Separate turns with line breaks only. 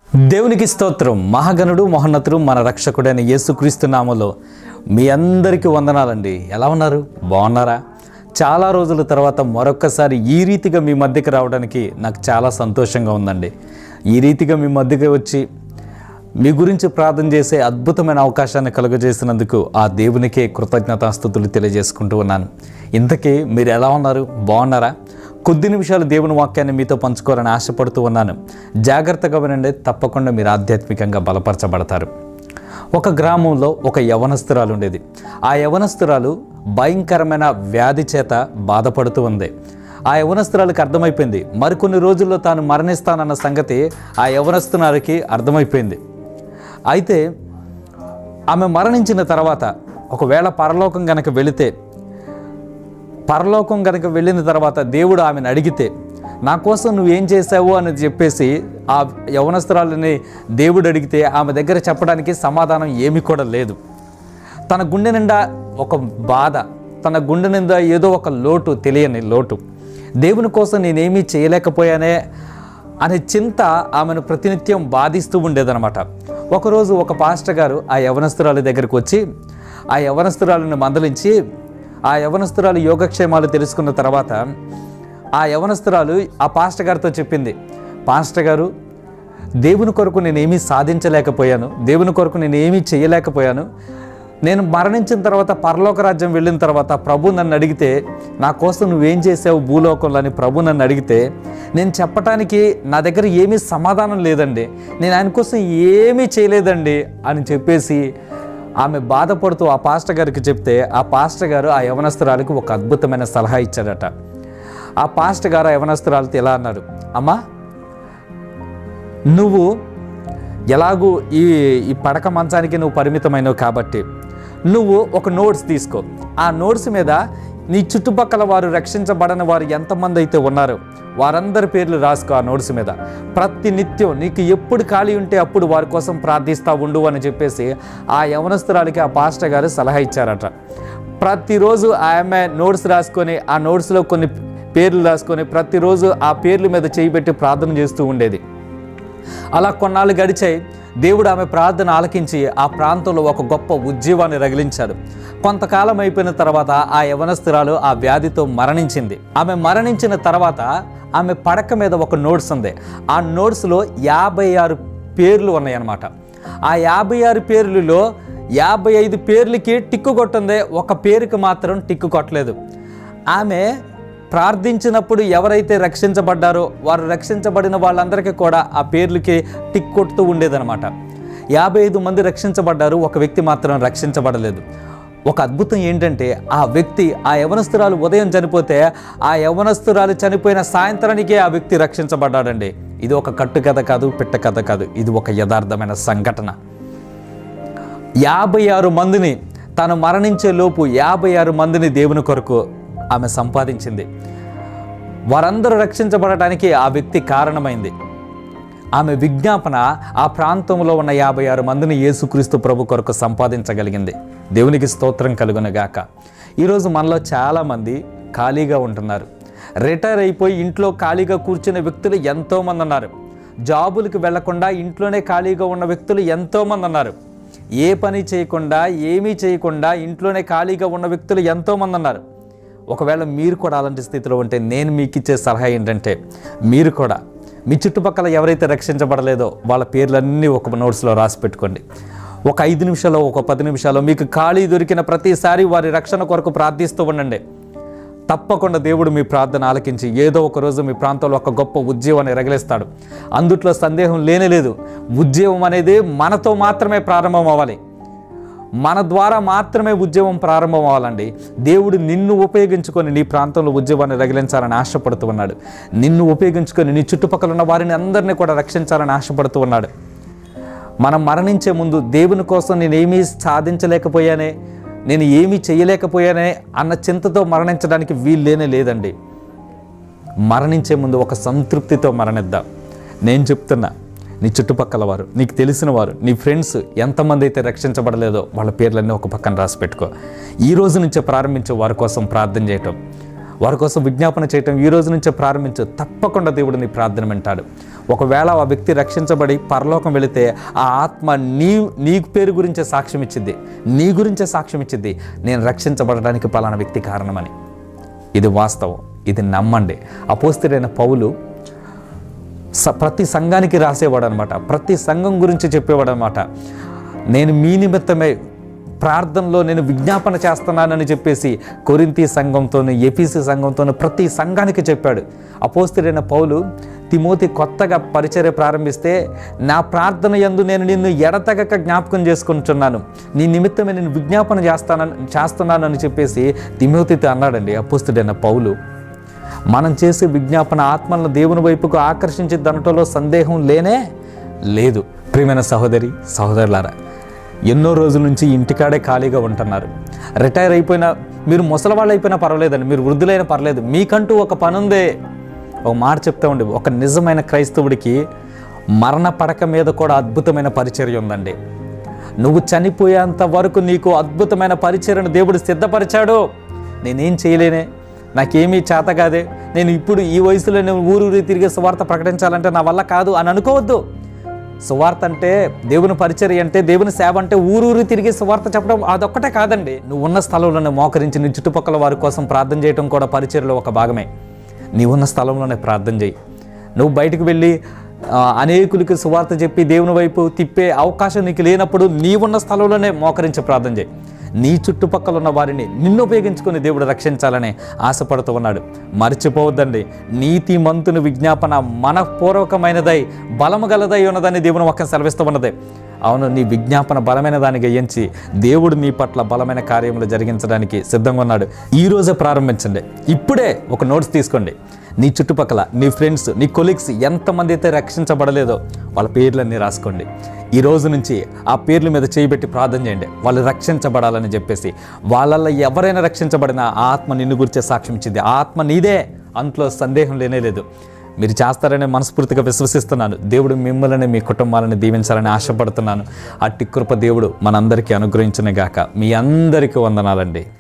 దేవునికి స్తోత్రం మహాగణుడు మహోన్నతుడు మన రక్షకుడైన యేసుక్రీస్తు నామలో మీ అందరికీ వందనాలండి ఎలా ఉన్నారు బాగున్నారా చాలా రోజుల తర్వాత మరొక్కసారి ఈ రీతిగా మీ మధ్యకి రావడానికి నాకు చాలా సంతోషంగా ఉందండి ఈ రీతిగా మీ మధ్యకి వచ్చి మీ గురించి ప్రార్థన చేసే అద్భుతమైన అవకాశాన్ని కలుగజేసినందుకు ఆ దేవునికే కృతజ్ఞతాస్థుతులు తెలియజేసుకుంటూ ఉన్నాను ఇంతకీ మీరు ఎలా ఉన్నారు బాగున్నారా కొద్ది నిమిషాలు దేవుని వాక్యాన్ని మీతో పంచుకోవాలని ఆశపడుతూ ఉన్నాను జాగ్రత్తగా వినండి తప్పకుండా మీరు ఆధ్యాత్మికంగా బలపరచబడతారు ఒక గ్రామంలో ఒక యవనస్తురాలు ఉండేది ఆ యవనస్తురాలు భయంకరమైన వ్యాధి చేత బాధపడుతూ ఉంది ఆ యవనస్తురాలకు అర్థమైపోయింది మరికొన్ని రోజుల్లో తాను మరణిస్తానన్న సంగతి ఆ యవనస్తురాలకి అర్థమైపోయింది అయితే ఆమె మరణించిన తర్వాత ఒకవేళ పరలోకం గనక వెళితే పరలోకం కనుక వెళ్ళిన తర్వాత దేవుడు ఆమెను అడిగితే నా కోసం నువ్వేం చేసావు అని చెప్పేసి ఆ యవనస్తురాలని దేవుడు అడిగితే ఆమె దగ్గర చెప్పడానికి సమాధానం ఏమీ కూడా లేదు తన గుండె నిండా ఒక బాధ తన గుండె నిండా ఏదో ఒక లోటు తెలియని లోటు దేవుని కోసం నేనేమీ చేయలేకపోయానే అనే చింత ఆమెను ప్రతినిత్యం బాధిస్తూ ఉండేదన్నమాట ఒకరోజు ఒక పాస్టర్ గారు ఆ యవనస్తురాలి దగ్గరికి వచ్చి ఆ యవనస్తురాలను మందలించి ఆ యవనస్తురాలు యోగక్షేమాలు తెలుసుకున్న తర్వాత ఆ యవనస్తురాలు ఆ పాస్టర్ గారితో చెప్పింది పాస్టర్ గారు దేవుని కొరకు నేనేమీ సాధించలేకపోయాను దేవుని కొరకు నేనేమీ చేయలేకపోయాను నేను మరణించిన తర్వాత పరలోక రాజ్యం వెళ్ళిన తర్వాత ప్రభు నన్ను అడిగితే నా కోసం నువ్వేం చేసావు భూలోకంలో అని ప్రభు నన్ను అడిగితే నేను చెప్పటానికి నా దగ్గర ఏమీ సమాధానం లేదండి నేను ఆయన కోసం ఏమీ చేయలేదండి అని చెప్పేసి ఆమె బాధపడుతూ ఆ పాస్టర్ గారికి చెప్తే ఆ పాస్టర్ గారు ఆ యవనస్తురాలకు ఒక అద్భుతమైన సలహా ఇచ్చాడట ఆ పాస్టర్ గారు ఆ యవనస్తురాలతో ఎలా అన్నారు అమ్మా నువ్వు ఎలాగూ ఈ ఈ పడక మంచానికి నువ్వు పరిమితమైనవు కాబట్టి నువ్వు ఒక నోట్స్ తీసుకో ఆ నోట్స్ మీద నీ చుట్టుపక్కల వారు రక్షించబడని వారు ఎంతమంది అయితే ఉన్నారో వారందరి పేర్లు రాసుకో ఆ నోట్స్ మీద ప్రతి నిత్యం నీకు ఎప్పుడు ఖాళీ ఉంటే అప్పుడు వారి కోసం ప్రార్థిస్తా ఉండు అని చెప్పేసి ఆ యవనస్తురాలికి ఆ పాస్టర్ గారు సలహా ఇచ్చారట ప్రతిరోజు ఆమె నోట్స్ రాసుకొని ఆ నోట్స్లో కొన్ని పేర్లు రాసుకొని ప్రతిరోజు ఆ పేర్ల మీద చేయి పెట్టి ప్రార్థన చేస్తూ ఉండేది అలా కొన్నాళ్ళు గడిచాయి దేవుడు ఆమె ప్రార్థన ఆలకించి ఆ ప్రాంతంలో ఒక గొప్ప ఉద్యమాన్ని రగిలించాడు కొంతకాలం అయిపోయిన తర్వాత ఆ యవనస్తురాలు ఆ వ్యాధితో మరణించింది ఆమె మరణించిన తర్వాత ఆమె పడక మీద ఒక నోట్స్ ఉంది ఆ నోట్స్లో యాభై ఆరు పేర్లు ఉన్నాయన్నమాట ఆ యాభై ఆరు పేర్లలో యాభై ఐదు పేర్లకి టిక్కు కొట్టింది ఒక పేరుకి మాత్రం టిక్కు కొట్టలేదు ఆమె ప్రార్థించినప్పుడు ఎవరైతే రక్షించబడ్డారో వారు రక్షించబడిన వాళ్ళందరికీ కూడా ఆ పేర్లకి టిక్ కొడుతూ ఉండేదన్నమాట యాభై ఐదు మంది రక్షించబడ్డారు ఒక వ్యక్తి మాత్రం రక్షించబడలేదు ఒక అద్భుతం ఏంటంటే ఆ వ్యక్తి ఆ యవనస్తురాలు ఉదయం చనిపోతే ఆ యవనస్తురాలు చనిపోయిన సాయంత్రానికే ఆ వ్యక్తి రక్షించబడ్డాడండి ఇది ఒక కట్టు కథ కాదు పిట్ట కథ కాదు ఇది ఒక యథార్థమైన సంఘటన యాభై ఆరు మందిని తను మరణించే లోపు యాభై ఆరు మందిని దేవుని కొరకు ఆమె సంపాదించింది వారందరూ రక్షించబడటానికి ఆ వ్యక్తి కారణమైంది ఆమె విజ్ఞాపన ఆ ప్రాంతంలో ఉన్న యాభై ఆరు మందిని యేసుక్రీస్తు ప్రభు కొరకు సంపాదించగలిగింది దేవునికి స్తోత్రం కలుగునగాక ఈరోజు మనలో చాలామంది ఖాళీగా ఉంటున్నారు రిటైర్ అయిపోయి ఇంట్లో ఖాళీగా కూర్చునే వ్యక్తులు ఎంతోమంది ఉన్నారు జాబులకు వెళ్లకుండా ఇంట్లోనే ఖాళీగా ఉన్న వ్యక్తులు ఎంతోమంది ఉన్నారు ఏ పని చేయకుండా ఏమీ చేయకుండా ఇంట్లోనే ఖాళీగా ఉన్న వ్యక్తులు ఎంతోమంది ఉన్నారు ఒకవేళ మీరు కూడా అలాంటి స్థితిలో ఉంటే నేను మీకు ఇచ్చే సలహా ఏంటంటే మీరు కూడా మీ చుట్టుపక్కల ఎవరైతే రక్షించబడలేదో వాళ్ళ పేర్లన్నీ ఒక నోట్స్లో రాసి పెట్టుకోండి ఒక ఐదు నిమిషాలు ఒక పది నిమిషాలు మీకు ఖాళీ దొరికిన ప్రతిసారి వారి రక్షణ కొరకు ప్రార్థిస్తూ ఉండండి తప్పకుండా దేవుడు మీ ప్రార్థన ఆలకించి ఏదో ఒక రోజు మీ ప్రాంతంలో ఒక గొప్ప ఉద్యమాన్ని రగిలిస్తాడు అందుట్లో సందేహం లేనేలేదు ఉద్యమం అనేది మనతో మాత్రమే ప్రారంభం అవ్వాలి మన ద్వారా మాత్రమే ఉద్యమం ప్రారంభం అవ్వాలండి దేవుడు నిన్ను ఉపయోగించుకొని నీ ప్రాంతంలో ఉద్యమాన్ని రగిలించాలని ఆశపడుతూ ఉన్నాడు నిన్ను ఉపయోగించుకొని నీ చుట్టుపక్కల ఉన్న వారిని అందరినీ కూడా రక్షించాలని ఆశపడుతూ ఉన్నాడు మనం మరణించే ముందు దేవుని కోసం నేనేమీ సాధించలేకపోయానే నేను ఏమీ చేయలేకపోయానే అన్న చింతతో మరణించడానికి వీల్లేనే లేదండి మరణించే ముందు ఒక సంతృప్తితో మరణిద్దాం నేను చెప్తున్నా నీ చుట్టుపక్కల వారు నీకు తెలిసిన వారు నీ ఫ్రెండ్స్ ఎంతమంది అయితే రక్షించబడలేదో వాళ్ళ పేర్లన్నీ ఒక పక్కన రాసి పెట్టుకో ఈ రోజు నుంచే ప్రారంభించు వారి కోసం ప్రార్థన చేయటం వారి కోసం విజ్ఞాపన చేయటం ఈ రోజు నుంచే ప్రారంభించు తప్పకుండా దేవుడు నీ ప్రార్థన వింటాడు ఒకవేళ ఆ వ్యక్తి రక్షించబడి పరలోకం వెళితే ఆ ఆత్మ నీ నీ పేరు గురించే సాక్ష్యం ఇచ్చింది నీ గురించే సాక్ష్యం ఇచ్చింది నేను రక్షించబడడానికి పలానా వ్యక్తి కారణమని ఇది వాస్తవం ఇది నమ్మండి అపోస్తుడైన పౌలు స ప్రతి సంఘానికి రాసేవాడు అనమాట ప్రతి సంఘం గురించి చెప్పేవాడు అనమాట నేను మీ నిమిత్తమే ప్రార్థనలో నేను విజ్ఞాపన చేస్తున్నానని చెప్పేసి కొరింతి సంఘంతోను ఎపిసి సంఘంతోను ప్రతి సంఘానికి చెప్పాడు అపోస్తుడైన పౌలు తిమోతి కొత్తగా పరిచర్య ప్రారంభిస్తే నా ప్రార్థన యందు నేను నిన్ను ఎడతగక జ్ఞాపకం చేసుకుంటున్నాను నీ నిమిత్తమే నేను విజ్ఞాపన చేస్తానని చేస్తున్నాను అని చెప్పేసి తిమోతితో అన్నాడండి అపోస్తుడైన పౌలు మనం చేసే విజ్ఞాపన ఆత్మలను దేవుని వైపుకు ఆకర్షించి దనటలో సందేహం లేనే లేదు ప్రియమైన సహోదరి సహోదరులారా ఎన్నో రోజుల నుంచి ఇంటికాడే ఖాళీగా ఉంటున్నారు రిటైర్ అయిపోయినా మీరు ముసలివాళ్ళు అయిపోయినా పర్వాలేదండి మీరు వృద్ధులైనా పర్లేదు మీకంటూ ఒక పని ఉందే ఒక మాట చెప్తా ఉండి ఒక నిజమైన క్రైస్తవుడికి మరణ పడక మీద కూడా అద్భుతమైన పరిచర్య ఉందండి నువ్వు చనిపోయేంత వరకు నీకు అద్భుతమైన పరిచర్యను దేవుడు సిద్ధపరిచాడు నేనేం చేయలేనే నాకేమీ చేత కాదే నేను ఇప్పుడు ఈ వయసులో నేను ఊరూరి తిరిగి సువార్త ప్రకటించాలంటే నా వల్ల కాదు అని అనుకోవద్దు సువార్త అంటే దేవుని పరిచర్య అంటే దేవుని సేవ అంటే ఊరూరు తిరిగి సువార్త చెప్పడం అదొక్కటే కాదండి నువ్వు ఉన్న స్థలంలోనే మోకరించి నీ చుట్టుపక్కల వారి కోసం ప్రార్థన చేయడం కూడా పరిచర్యలో ఒక భాగమే నీవు ఉన్న స్థలంలోనే ప్రార్థన చేయి నువ్వు బయటకు వెళ్ళి ఆ, అనేకులకి సువార్త చెప్పి దేవుని వైపు తిప్పే అవకాశం నీకు లేనప్పుడు నీవున్న స్థలంలోనే మోకరించి ప్రార్థన చేయి నీ చుట్టుపక్కల ఉన్న వారిని నిన్ను ఉపయోగించుకొని దేవుడు రక్షించాలని ఆశపడుతూ ఉన్నాడు మర్చిపోవద్దండి నీతి మంతుని విజ్ఞాపన మనపూర్వకమైనదై బలము గలదై ఉన్నదని దేవుని ఒక్క సెలవిస్తూ ఉన్నది అవును నీ విజ్ఞాపన బలమైన దానికి ఎంచి దేవుడు నీ పట్ల బలమైన కార్యములు జరిగించడానికి సిద్ధంగా ఉన్నాడు ఈ రోజే ప్రారంభించండి ఇప్పుడే ఒక నోట్స్ తీసుకోండి నీ చుట్టుపక్కల నీ ఫ్రెండ్స్ నీ కొలీగ్స్ ఎంతమంది అయితే రక్షించబడలేదో వాళ్ళ పేర్లన్నీ రాసుకోండి ఈ రోజు నుంచి ఆ పేర్ల మీద చేయబెట్టి ప్రార్థన చేయండి వాళ్ళు రక్షించబడాలని చెప్పేసి వాళ్ళల్లో ఎవరైనా రక్షించబడిన ఆ ఆత్మ నిన్ను గురించే సాక్ష్యం ఇచ్చింది ఆ ఆత్మ నీదే అంట్లో సందేహం లేనే లేదు మీరు చేస్తారని మనస్ఫూర్తిగా విశ్వసిస్తున్నాను దేవుడు మిమ్మల్ని మీ కుటుంబాలను దీవించాలని ఆశపడుతున్నాను అట్టి కృప దేవుడు మనందరికీ అనుగ్రహించిన గాక మీ అందరికీ వందనాలండి